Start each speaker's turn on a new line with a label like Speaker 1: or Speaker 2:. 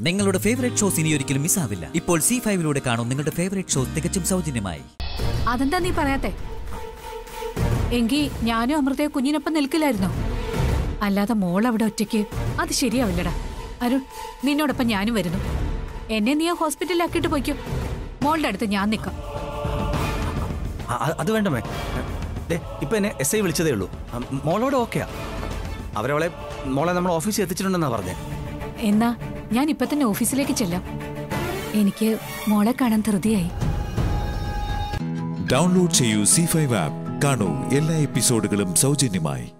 Speaker 1: നിങ്ങളുടെ favourite shows ഇനി ഒരിക്കലും മിസ്സാവില്ല ഇപ്പോൾ സി ഫൈവിലൂടെ കാണും നിങ്ങളുടെ ഫേവറേറ്റ് ഷോ തികച്ചും സൗജന്യമായി
Speaker 2: അതെന്താ നീ പറയാത്തെ എങ്കി ഞാനും അമൃതയെ കുഞ്ഞിനൊപ്പം നിൽക്കില്ലായിരുന്നോ അല്ലാതെ മോൾ അവിടെ ഒറ്റയ്ക്ക് അത് ശരിയാവില്ലടാ അരുൺ നിന്നോടൊപ്പം ഞാനും വരുന്നു എന്നെ നീ ആ ഹോസ്പിറ്റലിലാക്കിയിട്ട് പോയിക്കോ മോളുടെ അടുത്ത് ഞാൻ നിൽക്കാം
Speaker 3: ആ, ആ, അത് വേണ്ടമേ ദേ ഇപ്പൊ എന്നെ എസ് ഐ വിളിച്ചതേ ഉള്ളൂ ആ, മോളോട് ഓക്കെയാ അവരവളെ മോളെ നമ്മൾ ഓഫീസിൽ എത്തിച്ചിട്ടുണ്ടെന്നാ പറഞ്ഞേ
Speaker 2: എന്നാ ഞാൻ ഇപ്പൊ തന്നെ ഓഫീസിലേക്ക് ചെല്ലാം എനിക്ക് മോളെ കാണാൻ ധൃതിയായി
Speaker 4: ഡൗൺലോഡ് ചെയ്യൂ സി ഫൈവ് ആപ്പ് കാണൂ എല്ലാ എപ്പിസോഡുകളും സൗജന്യമായി